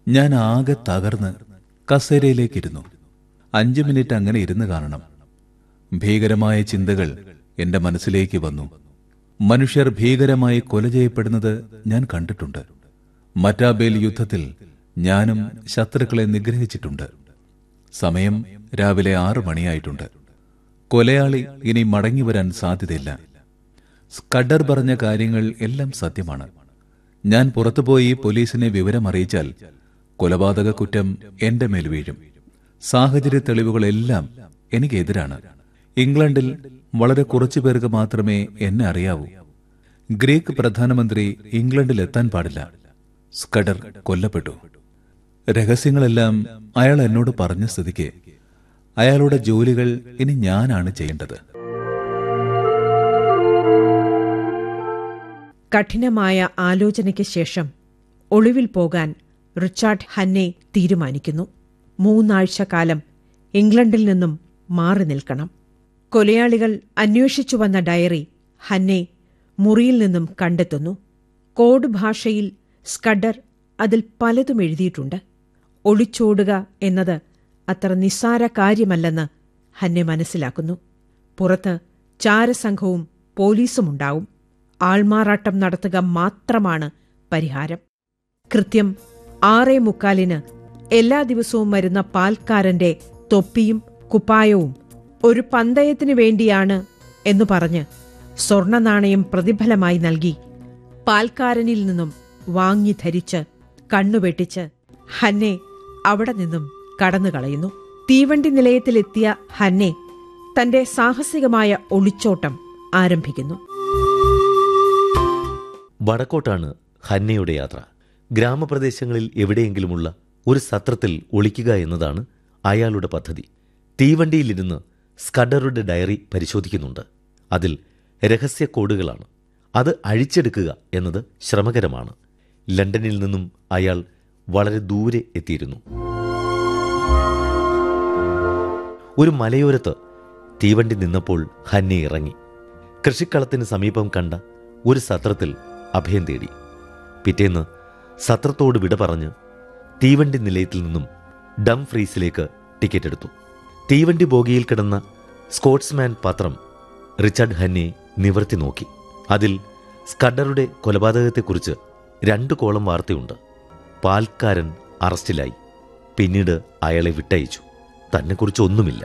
ഞാൻ ആകെ തകർന്ന് കസേരയിലേക്കിരുന്നു അഞ്ചു മിനിറ്റ് അങ്ങനെ ഇരുന്ന് കാണണം ഭീകരമായ ചിന്തകൾ എന്റെ മനസ്സിലേക്ക് വന്നു മനുഷ്യർ ഭീകരമായി കൊല ചെയ്യപ്പെടുന്നത് ഞാൻ കണ്ടിട്ടുണ്ട് മറ്റാബേൽ യുദ്ധത്തിൽ ഞാനും ശത്രുക്കളെ നിഗ്രഹിച്ചിട്ടുണ്ട് സമയം രാവിലെ ആറ് മണിയായിട്ടുണ്ട് കൊലയാളി ഇനി മടങ്ങി വരാൻ സാധ്യതയില്ല സ്കഡർ പറഞ്ഞ കാര്യങ്ങൾ എല്ലാം സത്യമാണ് ഞാൻ പുറത്തുപോയി പോലീസിനെ വിവരം അറിയിച്ചാൽ കൊലപാതക കുറ്റം എന്റെ മേൽ വീഴും സാഹചര്യ തെളിവുകളെല്ലാം എനിക്കെതിരാണ് ഇംഗ്ലണ്ടിൽ വളരെ കുറച്ചു പേർക്ക് മാത്രമേ എന്നെ അറിയാവൂ ഗ്രീക്ക് പ്രധാനമന്ത്രി ഇംഗ്ലണ്ടിൽ എത്താൻ പാടില്ല സ്കഡർ കൊല്ലപ്പെട്ടു രഹസ്യങ്ങളെല്ലാം അയാൾ എന്നോട് പറഞ്ഞ സ്ഥിതിക്ക് അയാളുടെ ജോലികൾ ഇനി ഞാനാണ് ചെയ്യേണ്ടത് കഠിനമായ ആലോചനയ്ക്ക് ശേഷം ഒളിവിൽ പോകാൻ റിച്ചാർഡ് ഹന്നെ തീരുമാനിക്കുന്നു മൂന്നാഴ്ച കാലം ഇംഗ്ലണ്ടിൽ നിന്നും മാറി നിൽക്കണം കൊലയാളികൾ അന്വേഷിച്ചു വന്ന ഡയറി ഹന്നെ മുറിയിൽ നിന്നും കണ്ടെത്തുന്നു കോഡ് ഭാഷയിൽ സ്കഡർ അതിൽ പലതും എഴുതിയിട്ടുണ്ട് ഒളിച്ചോടുക എന്നത് അത്ര നിസ്സാര കാര്യമല്ലെന്ന് ഹന്നെ മനസ്സിലാക്കുന്നു പുറത്ത് ചാരസംഘവും പോലീസുമുണ്ടാവും ആൾമാറാട്ടം നടത്തുക മാത്രമാണ് പരിഹാരം കൃത്യം ആറേ മുക്കാലിന് എല്ലാ ദിവസവും വരുന്ന പാൽക്കാരന്റെ തൊപ്പിയും കുപ്പായവും ഒരു പന്തയത്തിനു വേണ്ടിയാണ് എന്നു പറഞ്ഞ് സ്വർണ നാണയം പ്രതിഫലമായി നൽകി പാൽക്കാരനിൽ നിന്നും വാങ്ങി ധരിച്ച് കണ്ണുവെട്ടിച്ച് ഹന്നെ അവിടെ നിന്നും കടന്നുകളയുന്നു തീവണ്ടി നിലയത്തിലെത്തിയ ഹന്നെ തന്റെ സാഹസികമായ ഒളിച്ചോട്ടം ആരംഭിക്കുന്നു വടക്കോട്ടാണ് ഹന്നയുടെ യാത്ര ഗ്രാമപ്രദേശങ്ങളിൽ എവിടെയെങ്കിലുമുള്ള ഒരു സത്രത്തിൽ ഒളിക്കുക എന്നതാണ് അയാളുടെ പദ്ധതി തീവണ്ടിയിലിരുന്ന് സ്കഡറുടെ ഡയറി പരിശോധിക്കുന്നുണ്ട് അതിൽ രഹസ്യ കോഡുകളാണ് അത് അഴിച്ചെടുക്കുക എന്നത് ശ്രമകരമാണ് ലണ്ടനിൽ നിന്നും അയാൾ വളരെ ദൂരെ എത്തിയിരുന്നു ഒരു മലയോരത്ത് തീവണ്ടി നിന്നപ്പോൾ ഹന്നെ ഇറങ്ങി കൃഷിക്കളത്തിന് സമീപം കണ്ട ഒരു സത്രത്തിൽ അഭയം തേടി പിറ്റേന്ന് സത്രത്തോട് വിട പറഞ്ഞ് തീവണ്ടി നിലയത്തിൽ നിന്നും ഡം ഫ്രീസിലേക്ക് ടിക്കറ്റ് എടുത്തു തീവണ്ടി ബോഗിയിൽ കിടന്ന സ്കോട്ട്സ്മാൻ പത്രം റിച്ചാർഡ് ഹന്നെ നിവർത്തി നോക്കി അതിൽ സ്കഡറുടെ കൊലപാതകത്തെക്കുറിച്ച് രണ്ട് കോളം വാർത്തയുണ്ട് പാൽക്കാരൻ അറസ്റ്റിലായി പിന്നീട് അയാളെ വിട്ടയച്ചു തന്നെക്കുറിച്ച് ഒന്നുമില്ല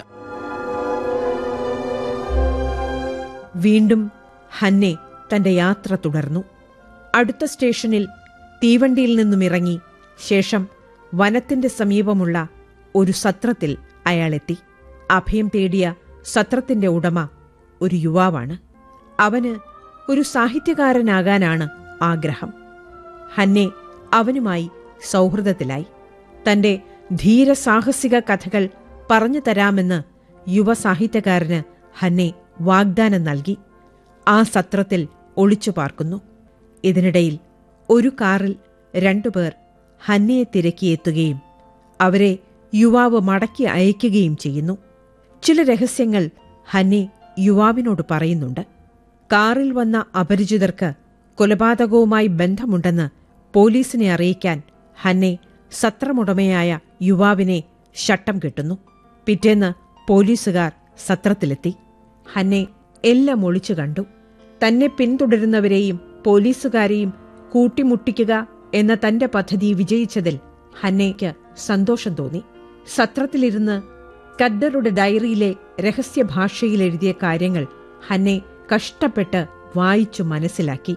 വീണ്ടും ഹന്നെ തന്റെ യാത്ര തുടർന്നു അടുത്ത സ്റ്റേഷനിൽ തീവണ്ടിയിൽ നിന്നും ഇറങ്ങി ശേഷം വനത്തിന്റെ സമീപമുള്ള ഒരു സത്രത്തിൽ അയാളെത്തി അഭയം തേടിയ സത്രത്തിന്റെ ഉടമ ഒരു യുവാവാണ് അവന് ഒരു സാഹിത്യകാരനാകാനാണ് ആഗ്രഹം ഹന്നെ അവനുമായി സൗഹൃദത്തിലായി തന്റെ ധീരസാഹസിക കഥകൾ പറഞ്ഞു തരാമെന്ന് യുവ സാഹിത്യകാരന് ഹന്നെ വാഗ്ദാനം നൽകി ആ സത്രത്തിൽ ഒളിച്ചു പാർക്കുന്നു ഇതിനിടയിൽ ഒരു കാറിൽ രണ്ടുപേർ ഹന്നയെ തിരക്കിയെത്തുകയും അവരെ യുവാവ് മടക്കി അയക്കുകയും ചെയ്യുന്നു ചില രഹസ്യങ്ങൾ ഹന്നെ യുവാവിനോട് പറയുന്നുണ്ട് കാറിൽ വന്ന അപരിചിതർക്ക് കൊലപാതകവുമായി ബന്ധമുണ്ടെന്ന് പോലീസിനെ അറിയിക്കാൻ ഹന്നെ സത്രമുടമയായ യുവാവിനെ ശട്ടം കെട്ടുന്നു പിറ്റേന്ന് പോലീസുകാർ സത്രത്തിലെത്തി ഹന്നെ എല്ലാം ഒളിച്ചു കണ്ടു തന്നെ പിന്തുടരുന്നവരെയും പോലീസുകാരെയും കൂട്ടിമുട്ടിക്കുക എന്ന തന്റെ പദ്ധതി വിജയിച്ചതിൽ ഹന്നയ്ക്ക് സന്തോഷം തോന്നി സത്രത്തിലിരുന്ന് കദ്ദറുടെ ഡയറിയിലെ രഹസ്യഭാഷയിൽ എഴുതിയ കാര്യങ്ങൾ ഹന്നെ കഷ്ടപ്പെട്ട് വായിച്ചു മനസ്സിലാക്കി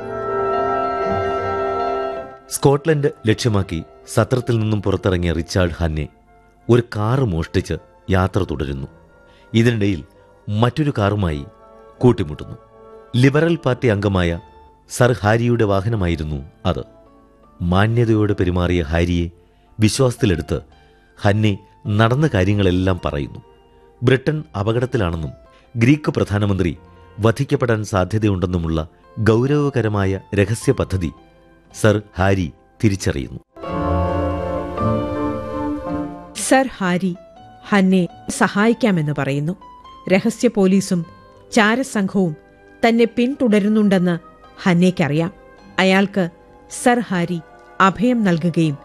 സ്കോട്ട്ലൻഡ് ലക്ഷ്യമാക്കി സത്രത്തിൽ നിന്നും പുറത്തിറങ്ങിയ റിച്ചാർഡ് ഹന്നെ ഒരു കാറ് മോഷ്ടിച്ച് യാത്ര തുടരുന്നു ഇതിനിടയിൽ മറ്റൊരു കാറുമായി കൂട്ടിമുട്ടുന്നു ലിബറൽ പാർട്ടി അംഗമായ സർ ഹാരിയുടെ വാഹനമായിരുന്നു അത് മാന്യതയോടെ പെരുമാറിയ ഹാരിയെ വിശ്വാസത്തിലെടുത്ത് ഹന്നെ നടന്ന കാര്യങ്ങളെല്ലാം പറയുന്നു ബ്രിട്ടൻ അപകടത്തിലാണെന്നും ഗ്രീക്ക് പ്രധാനമന്ത്രി വധിക്കപ്പെടാൻ സാധ്യതയുണ്ടെന്നുമുള്ള ഗൗരവകരമായ രഹസ്യ പദ്ധതി സർ ഹാരി തിരിച്ചറിയുന്നു സർ ഹാരി ഹന്നെ സഹായിക്കാമെന്ന് പറയുന്നു രഹസ്യ പോലീസും ചാരസംഘവും തന്നെ പിന്തുടരുന്നുണ്ടെന്ന് ഹന്നയ്ക്കറിയാം അയാൾക്ക് സർ ഹാരി അഭയം നൽകുകയും